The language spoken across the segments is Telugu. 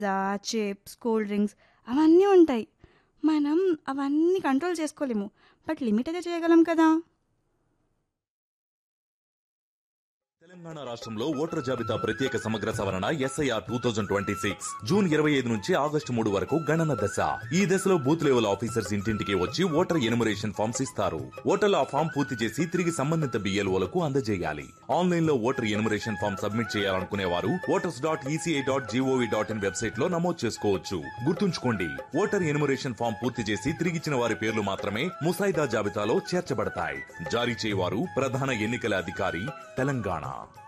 పిజ్జా, చిప్స్, కూల్ డ్రింక్స్ అవన్నీ ఉంటాయి. మనం అవన్నీ కంట్రోల్ చేసుకోలేము. బట్ లిమిట్ అయితే చేయగలం కదా! తెలంగాణ రాష్ట్రంలో ఓటర్ జాబితా ప్రత్యేక సమగ్ర సవరణ SIR two thousand twenty six June ఇరవై ఐదు నుంచి ఆగస్టు మూడు వరకు గణన దశ ఈ దశలో బూత్ లెవెల్ ఆఫీసర్స్ ఇంటింటికి వచ్చి ఓటర్ ఎనుమరేషన్ ఫామ్స్ ఇస్తారు ఓటర్లు ఆ ఫామ్ పూర్తి చేసి తిరిగి సంబంధిత బిఎల్ఓలకు అందజేయాలి ఆన్లైన్ లో ఓటర్ ఎనుమరేషన్ ఫామ్ సబ్మిట్ చేయాలనుకునే వారు voters dot ECI dot GOV dot in website లో నమోదు చేసుకోవచ్చు గుర్తుంచుకోండి ఓటర్ ఎనుమరేషన్ ఫామ్ పూర్తి చేసి తిరిగిచ్చిన వారి పేర్లు మాత్రమే ముసాయిదా జాబితాలో చేర్చబడతాయి జారీ చేయవారు ప్రధాన ఎన్నికల అధికారి తెలంగాణ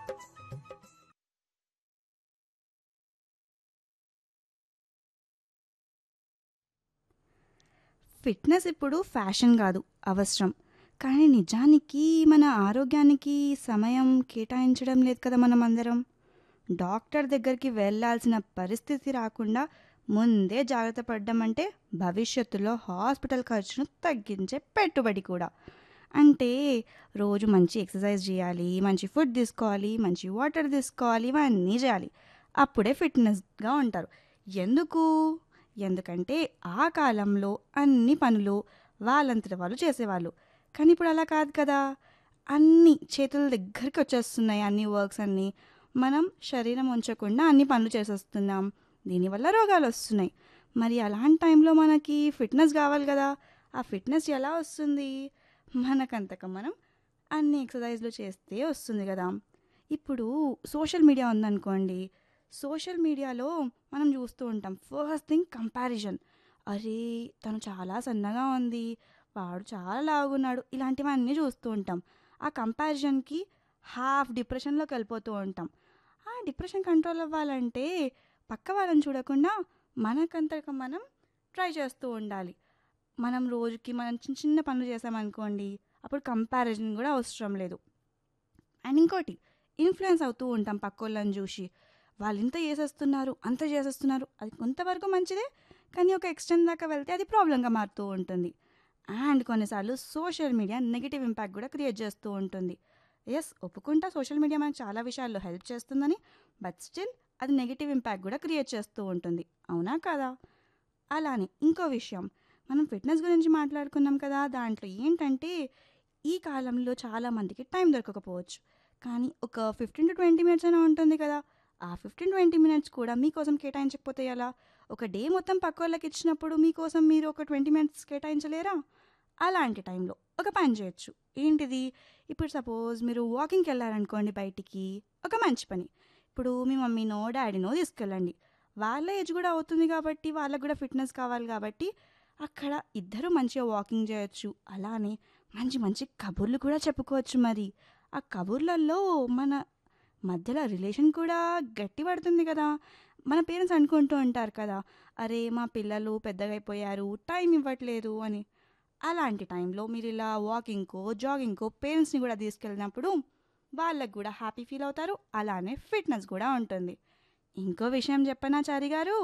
ఫిట్‌నెస్ ఇప్పుడు ఫ్యాషన్ గాదు. అవసరం. కానీ నిజానికి మన ఆరోగ్యానికి సమయం కేటాయించడం లేదు కదా మనమందరం. డాక్టర్ దగ్గరికి వెళ్ళాల్సిన పరిస్థితి రాకుండా ముందే జాగ్రత్త పడ్డం అంటే భవిష్యత్తులో హాస్పిటల్ ఖర్చును తగ్గించే పెట్టుబడి కూడా. అంటే రోజు మంచి ఎక్సర్సైజ్ జేయాలి, మంచి ఫుడ్ తీసుకోవాలి, మంచి వాటర్ తీసుకోవాలి, ఇవన్నీ జేయాలి. అప్పుడే ఫిట్‌నెస్‌గా ఉంటారు. ఎందుకు? ఎందుకంటే ఆ కాలంలో అన్ని పనులు వాళ్ళంతట వాళ్ళు చేసేవాళ్ళు. కానీ ఇప్పుడు అలా కాదు కదా! అన్నీ చేతుల దగ్గరికి వచ్చేస్తున్నాయి అన్ని వర్క్స్ అన్నీ. మనం శరీరం ఉంచకుండా అన్ని పనులు చేసేస్తున్నాం. దీనివల్ల రోగాలొస్తున్నాయి. మరి అలాంటి టైంలో మనకి ఫిట్‌నెస్ గావాలి గదా! ఆ ఫిట్‌నెస్ ఎలా వస్తుంది? మనకంతక మనం అన్ని ఎక్సర్సైజ్‌లు చేస్తే వస్తుంది గదా! ఇప్పుడు సోషల్ మీడియా ఉందనుకోండి. సోషల్ మీడియాలో మనం జూస్తూ ఉంటాం. First thing comparison. అరే! తను చాలా సన్నగా ఉంది. వాడు చాలా లావుగున్నాడు. ఇలాంటివన్నీ జూస్తూ ఉంటాం. ఆ కంపారిజన్‌కి హాఫ్ డిప్రెషన్‌లోకెళ్ళిపోతూ ఉంటాం. ఆ డిప్రెషన్ కంట్రోల్ అవ్వాలంటే పక్క వాళ్ళని చూడకుండా మనకంతట మనం ట్రై చేస్తూ ఉండాలి. మనం రోజుకి మనం చిన్న చిన్న పనులు చేశామనుకోండి. అప్పుడు కంపారిజన్ గూడా అవసరం లేదు. అండ్ ఇంకోటి ఇన్‌ఫ్లుయెన్స్ అవుతూ ఉంటాం పక్కోళ్ళని జూషి. వాళ్ళింత చేసేస్తున్నారు, అంత చేసేస్తున్నారు. అది కొంతవరకు మంచిదే. కానీ ఒక ఎక్స్‌టెంట్ దాకా వెళ్తే అది ప్రాబ్లమ్‌గా మారుతూ ఉంటుంది. అండ్ కొన్నిసార్లు సోషల్ మీడియా నెగెటివ్ ఇంపాక్ట్ గూడా క్రియేట్ చేస్తూ ఉంటుంది. యెస్ ఒప్పుకుంటా సోషల్ మీడియా మనకు చాలా విషయాల్లో హెల్ప్ చేస్తుందని. బట్ స్టిల్ అది నెగెటివ్ ఇంపాక్ట్ గూడా క్రియేట్ చేస్తూ ఉంటుంది. అవునా కాదా? అలానే ఇంకో విషయం మనం ఫిట్‌నెస్ గురించి మాట్లాడుకున్నాం కదా! దాంట్లో ఏంటంటే ఈ కాలంలో చాలా మందికి టైం దొరకకపోవచ్చు. కానీ ఒక 15-20 మినిట్స్ అయినా ఉంటుంది కదా! ఆ 15-20 మినిట్స్ కూడా మీకోసం కేటాయించకపోతే ఎలా? ఒక డే మొత్తం పక్కోళ్ళకి ఇచ్చినప్పుడు మీకోసం మీరు ఒక 20 మినిట్స్ కేటాయించలేరా? అలాంటి టైంలో ఒక పని చేయొచ్చు. ఏంటిది? ఇప్పుడు సపోజ్ మీరు వాకింగ్‌కెళ్లారనుకోండి బయటికి. ఒక మంచి పని. ఇప్పుడు మీ మమ్మీనో, డ్యాడీనో తీసుకెళ్ళండి. వాళ్ళ ఏజ్ గూడా అవుతుంది కాబట్టి వాళ్ళకి గూడా ఫిట్‌నెస్ కావాలి కాబట్టి అక్కడ ఇద్దరు మంచిగా వాకింగ్ జేయొచ్చు. అలానే మంచి మంచి కబుర్లు కూడా చెప్పుకోవచ్చు మరి. ఆ కబుర్లల్లో మన మధ్యలో రిలేషన్ కూడా గట్టి పడుతుంది గదా! మన పేరెంట్స్ అనుకుంటూ ఉంటారు కదా! అరే! మా పిల్లలు పెద్దగయిపోయారు. టైం ఇవ్వట్లేదు అని. అలాంటి టైంలో మీరిలా వాకింగ్‌కో, జాగింగ్‌కో పేరెంట్స్‌ని గూడా తీసుకెళ్ళినప్పుడు వాళ్ళకి గూడా హ్యాపీ ఫీల్ అవుతారు. అలానే ఫిట్‌నెస్ గూడా ఉంటుంది. ఇంకో విషయం చెప్పనా చారి గారు?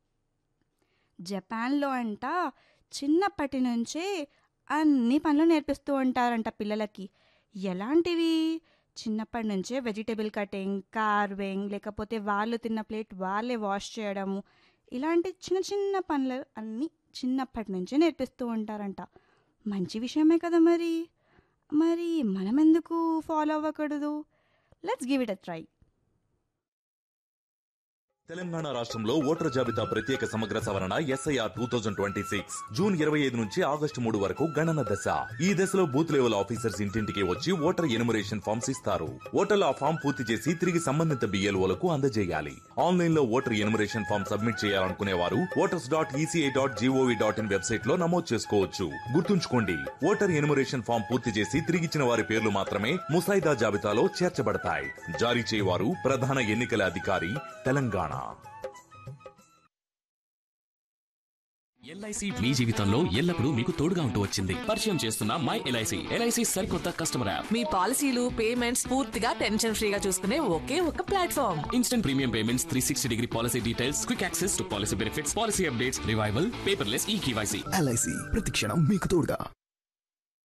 జపాన్‌లో అంట చిన్నప్పటి నుంచే అన్ని పనులు నేర్పిస్తూ ఉంటారంట పిల్లలకి. ఎలాంటివి? చిన్నప్పటి నుంచే వెజిటబుల్ కటింగ్, కార్వింగ్ లేకపోతే వాళ్ళు తిన్న ప్లేట్ వాళ్ళే వాష్ చేయడము. ఇలాంటి చిన్న చిన్న పనులు అన్నీ చిన్నప్పటి నుంచే నేర్పిస్తూ ఉంటారంట. మంచి విషయమే కదా మరి! మరి మనమెందుకు ఫాలో అవ్వకూడదు? Let's give it a try. Telangana రాష్ట్రంలో ఓటర్ జాబితా ప్రత్యేక సమగ్ర సవరణ SIR two thousand twenty six June ఇరవై ఐదు నుంచి ఆగస్టు మూడు వరకు గణన దశ ఈ దశలో బూత్ లెవెల్ ఆఫీసర్స్ ఇంటింటికి వచ్చి ఓటర్ ఎనుమరేషన్ ఫామ్స్ ఇస్తారు ఓటర్లు ఆ ఫామ్ పూర్తి చేసి తిరిగి సంబంధిత బిఎల్ఓలకు అందజేయాలి ఆన్లైన్ లో ఓటర్ ఎనుమరేషన్ ఫామ్ సబ్మిట్ చేయాలనుకునే వారు voters dot ECI dot GOV dot in website లో నమోదు చేసుకోవచ్చు గుర్తుంచుకోండి ఓటర్ ఎనుమరేషన్ ఫామ్ పూర్తి చేసి తిరిగిచ్చిన వారి పేర్లు మాత్రమే ముసాయిదా జాబితాలో చేర్చబడతాయి జారీ చేయవారు ప్రధాన ఎన్నికల అధికారి తెలంగాణ ఎల్ఐసి మీ జీవితంలో ఎల్లప్పుడూ మీకు తోడుగా ఉంటూ వచ్చింది పరిచయం చేస్తున్న మై ఎల్ఐసి ఎల్ఐసి సరికొత్త కస్టమర్ యాప్ మీ పాలసీలు పేమెంట్స్ పూర్తిగా టెన్షన్ ఫ్రీగా చూసుకునే ఒకే ఒక platform instant premium payments three sixty degree policy details quick access to policy benefits policy updates revival paperless e KYC LIC ప్రతిక్షణం మీకు తోడుగా